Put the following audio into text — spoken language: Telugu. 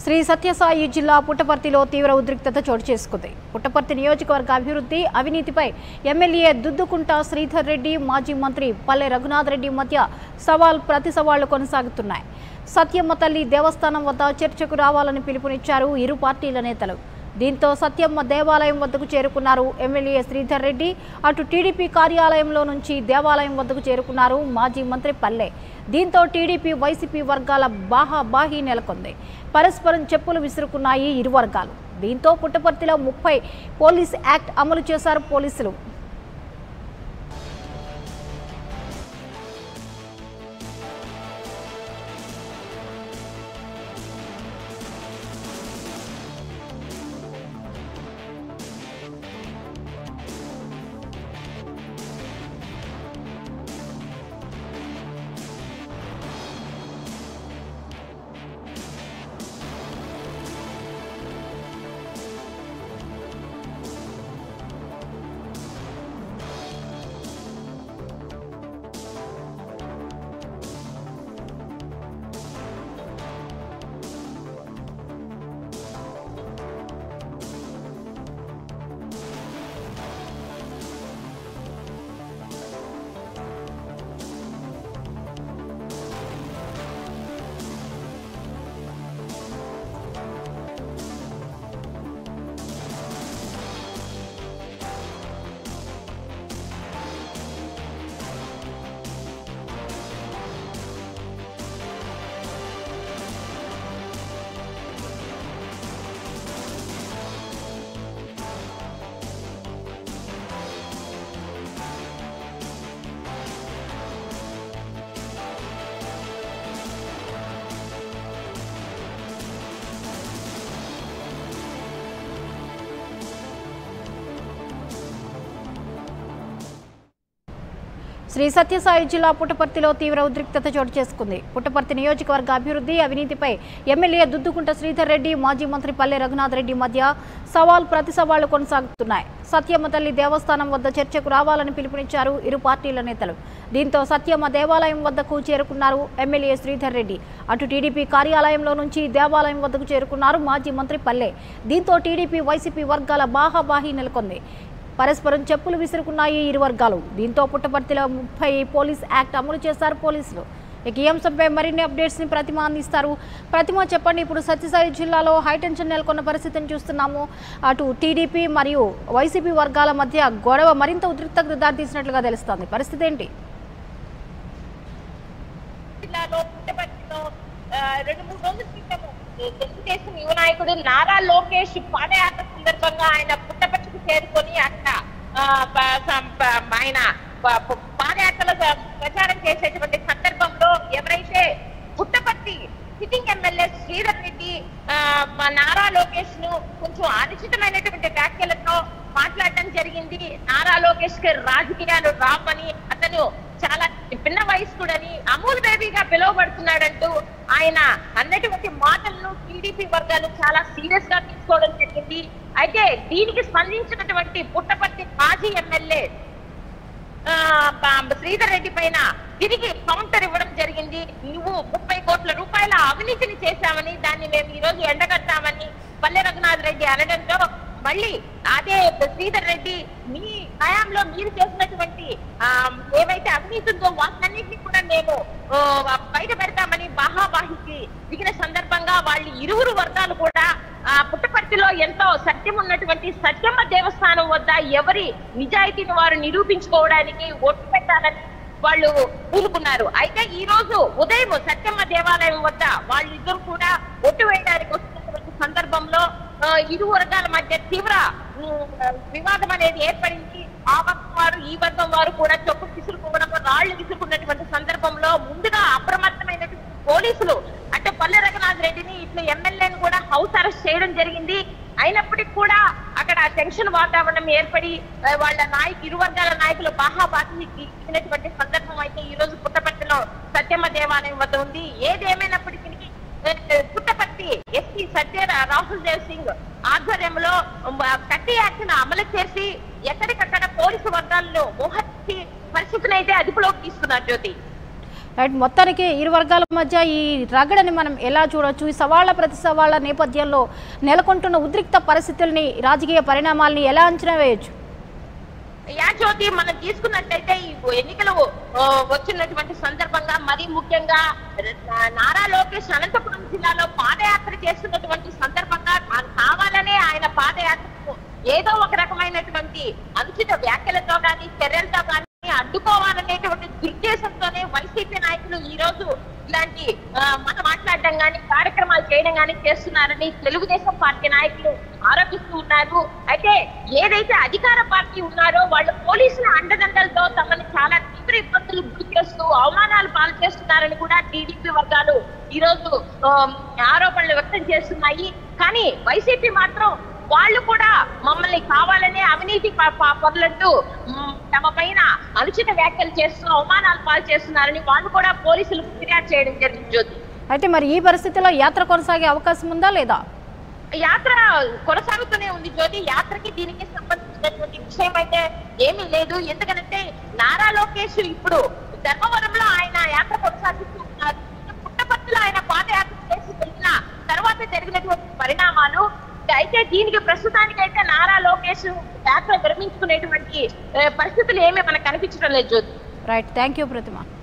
శ్రీ సత్యసాయి జిల్లా పుట్టపర్తిలో తీవ్ర ఉద్రిక్తత చోటు చేసుకుంది పుట్టపర్తి నియోజకవర్గ అభివృద్ధి అవినీతిపై ఎమ్మెల్యే దుద్దుకుంట శ్రీధర్ రెడ్డి మాజీ మంత్రి పల్లె రఘునాథ్ రెడ్డి మధ్య సవాల్ ప్రతి సవాళ్లు కొనసాగుతున్నాయి సత్యమ్మ తల్లి దేవస్థానం వద్ద చర్చకు రావాలని పిలుపునిచ్చారు ఇరు పార్టీల నేతలు దీంతో సత్యమ్మ దేవాలయం వద్దకు చేరుకున్నారు ఎమ్మెల్యే శ్రీధర్ రెడ్డి అటు టీడీపీ కార్యాలయంలో నుంచి దేవాలయం వద్దకు చేరుకున్నారు మాజీ మంత్రి పల్లె దీంతో టీడీపీ వైసీపీ వర్గాల బాహాబాహి నెలకొంది పరస్పరం చెప్పులు విసురుకున్నాయి ఇరు వర్గాలు దీంతో పుట్టపర్తిలో ముప్పై పోలీస్ యాక్ట్ అమలు చేశారు పోలీసులు శ్రీ సత్యసాయి జిల్లా పుట్టపర్తిలో తీవ్ర ఉద్రిక్తత చోటు చేసుకుంది పుట్టపర్తి నియోజకవర్గ అభివృద్ధి అవినీతిపై ఎమ్మెల్యే దుద్దుకుంట శ్రీధర్ రెడ్డి మాజీ మంత్రి పల్లె రఘునాథ్ రెడ్డి మధ్య సవాల్ ప్రతి సవాళ్లు కొనసాగుతున్నాయి సత్యమ్మ తల్లి దేవస్థానం వద్ద చర్చకు రావాలని పిలుపునిచ్చారు ఇరు పార్టీల నేతలు దీంతో సత్యమ్మ దేవాలయం వద్దకు చేరుకున్నారు ఎమ్మెల్యే శ్రీధర్ రెడ్డి అటు టీడీపీ కార్యాలయంలో నుంచి దేవాలయం వద్దకు చేరుకున్నారు మాజీ మంత్రి పల్లె దీంతో టీడీపీ వైసీపీ వర్గాల బాహాబాహి నెలకొంది పరస్పరం చెప్పులు విసురుకున్నాయి ఇరు వర్గాలు దీంతో పుట్టపర్తిలో ముప్పై పోలీస్ యాక్ట్ అమలు చేశారు పోలీసులు ఇక ఈ అంశంపై మరిన్ని అప్డేట్స్ ని ప్రతిమ అందిస్తారు ప్రతిమ చెప్పండి ఇప్పుడు సత్యసాయి జిల్లాలో హైటెన్షన్ నెలకొన్న పరిస్థితిని చూస్తున్నాము అటు టీడీపీ మరియు వైసీపీ వర్గాల మధ్య గొడవ మరింత ఉద్రిక్తకు దారితీసినట్లుగా తెలుస్తోంది పరిస్థితి ఏంటి జిల్లాలో పుట్టపర్తిలో ఆ, రెండు మూడు రోజుల క్రితం తెలుగుదేశం యువ నాయకుడు నారా లోకేష్ పాదయాత్ర సందర్భంగా ఆయన పుట్టపర్తికి చేరుకొని అక్కడ ఆ, ప- సం- ప- ఆయన ప- ప- పాదయాత్రలో ప్ర- ప్రచారం చేసేటువంటి సందర్భంలో ఎవరైతే పుట్టపర్తి సిట్టింగ్ ఎమ్మెల్యే శ్రీధర్ రెడ్డి ఆ, మా నారా లోకేష్ ను కొంచెం అనుచితమైనటువంటి వ్యాఖ్యలతో మాట్లాడటం జరిగింది నారా లోకేష్ కి రాజకీయాలు రామని అతను చాలా పిన్న వయస్కుడని అమూల్ బేబీగా పిలువబడుతున్నాడంటూ ఆయన అన్నటువంటి మాటలను టీడీపీ వర్గాలు చాలా సీరియస్ గా తీసుకోవడం జరిగింది అయితే దీనికి స్పందించినటువంటి పుట్టపర్తి మాజీ ఎమ్మెల్యే ఆ, బ- శ్రీధర్ రెడ్డి పైన తిరిగి కౌంటర్ ఇవ్వడం జరిగింది నువ్వు ముప్పై కోట్ల రూపాయల అవినీతిని చేశామని దాన్ని మేము ఈ రోజు ఎండగట్టామని పల్లె రఘునాథ్ రెడ్డి అనడంతో మళ్ళీ అదే శ్రీధర్ రెడ్డి మీ హయాంలో మీరు చేసినటువంటి ఆ, ఏవైతే అవినీతి ఉందో వాటన్నిటిని కూడా మేము ఓ, బయట పెడతామని బాహాబాహికి దిగిన సందర్భంగా వాళ్ళు ఇరువురు వర్గాలు కూడా ఆ పుట్టపర్తిలో ఎంతో సత్యం ఉన్నటువంటి సత్యమ్మ దేవస్థానం వద్ద ఎవరి నిజాయితీని వారు నిరూపించుకోవడానికి ఒట్టు పెట్టాలని వాళ్ళు పూనుకున్నారు అయితే ఈ రోజు ఉదయం సత్యమ్మ దేవాలయం వద్ద వాళ్ళిద్దరు కూడా ఒట్టు వేయడానికి వస్తున్నటువంటి సందర్భంలో ఆ, ఇరు వర్గాల మధ్య తీవ్ర ఉమ్, వివాదం అనేది ఏర్పడింది ఆ వర్గం వారు ఈ వర్గం వారు కూడా చొప్పు విసురుకోవడం రాళ్లు విసురుకున్నటువంటి సందర్భంలో ముందుగా అప్రమత్తమైనటువంటి పోలీసులు అంటే పల్లె రఘునాథ్ రెడ్డిని ఇట్లా ఎమ్మెల్యేని కూడా హౌస్ అరెస్ట్ చేయడం జరిగింది అయినప్పటికీ కూడా అక్కడ టెన్షన్ వాతావరణం ఏర్పడి ఆ, వాళ్ళ నాయకు ఇరు వర్గాల నాయకులు బాహాబాకి ఇచ్చినటువంటి సందర్భం అయితే ఈ రోజు పుట్టపర్తిలో సత్యమ్మ దేవాలయం వద్ద ఉంది ఏదేమైనప్పటికీ ఆ, పుట్టపర్తి ఎస్పీ సత్య రాహుల్ దేవ్ సింగ్ ఆధ్వర్యంలో మ, కట్టి యాక్షన్ అమలు చేసి ఎక్కడికక్కడ పోలీసు వర్గాలను మోహరించి పరిస్థితిని అయితే అదుపులోకి తీసుకున్నారు జ్యోతి రైట్ మొత్తానికి ఇరు వర్గాల మధ్య ఈ రగడని మనం ఎలా చూడొచ్చు ఈ సవాళ్ల ప్రతి సవాళ్ల నేపథ్యంలో నెలకొంటున్న ఉద్రిక్త పరిస్థితుల్ని రాజకీయ పరిణామాల్ని ఎలా అంచనా వేయొచ్చు యా జ్యోతి మనం తీసుకున్నట్టయితే ఈ ఎన్నికలు ఆ, వచ్చినటువంటి సందర్భంగా మరి ముఖ్యంగా ర- నారా లోకేష్ అనంతపురం జిల్లాలో పాదయాత్ర చేస్తున్నటువంటి సందర్భంగా ఆ- కావాలనే ఆయన పాదయాత్రకు ఏదో ఒక రకమైనటువంటి అనుచిత వ్యాఖ్యలతో కానీ చర్యలతో కానీ అడ్డుకోవాలనేటువంటి దుర్దేశంతోనే వైసీపీ నాయకులు ఈ రోజు ఇలాంటి ఆ, మనం మాట్లాడడం కానీ కార్యక్రమాలు చేయడం కానీ చేస్తున్నారని తెలుగుదేశం పార్టీ నాయకులు ఆరోపిస్తూ ఉన్నారు అయితే ఏదైతే అధికార పార్టీ ఉన్నారో వాళ్ళు పోలీసుల అండదండలతో తమని చాలా తీవ్ర ఇబ్బందులు గురి చేస్తూ అవమానాలు పాలు చేస్తున్నారని కూడా టీడీపీ వర్గాలు ఈ రోజు ఆ, ఆరోపణలు వ్యక్తం చేస్తున్నాయి కానీ వైసీపీ మాత్రం వాళ్ళు కూడా మమ్మల్ని కావాలనే అవినీతి ప- ప- పనులంటూ మ్, తమ పైన అనుచిత వ్యాఖ్యలు చేస్తూ అవమానాలు పాలు చేస్తున్నారని వాళ్ళు కూడా పోలీసులకు ఫిర్యాదు చేయడం జరిగింది జ్యోతి అయితే మరి ఈ పరిస్థితిలో యాత్ర కొనసాగే అవకాశం ఉందా లేదా యాత్ర కొనసాగుతూనే ఉంది జ్యోతి యాత్రకి దీనికి సంబంధించినటువంటి విషయం అయితే ఏమీ లేదు ఎందుకంటే నారా లోకేష్ ఇప్పుడు ధర్మవరంలో ఆయన యాత్ర కొనసాగిస్తూ ఉన్నారు పుట్టపర్తిలో ఆయన పాదయాత్ర చేసి వెళ్ళిన తర్వాత జరిగినటువంటి పరిణామాలు అయితే దీనికి ప్రస్తుతానికైతే నారా లోకేష్ యాత్ర విరమించుకునేటువంటి ఏ, పరిస్థితులు ఏమీ మనకు కనిపించడం లేదు Jyothi right thank you Pratima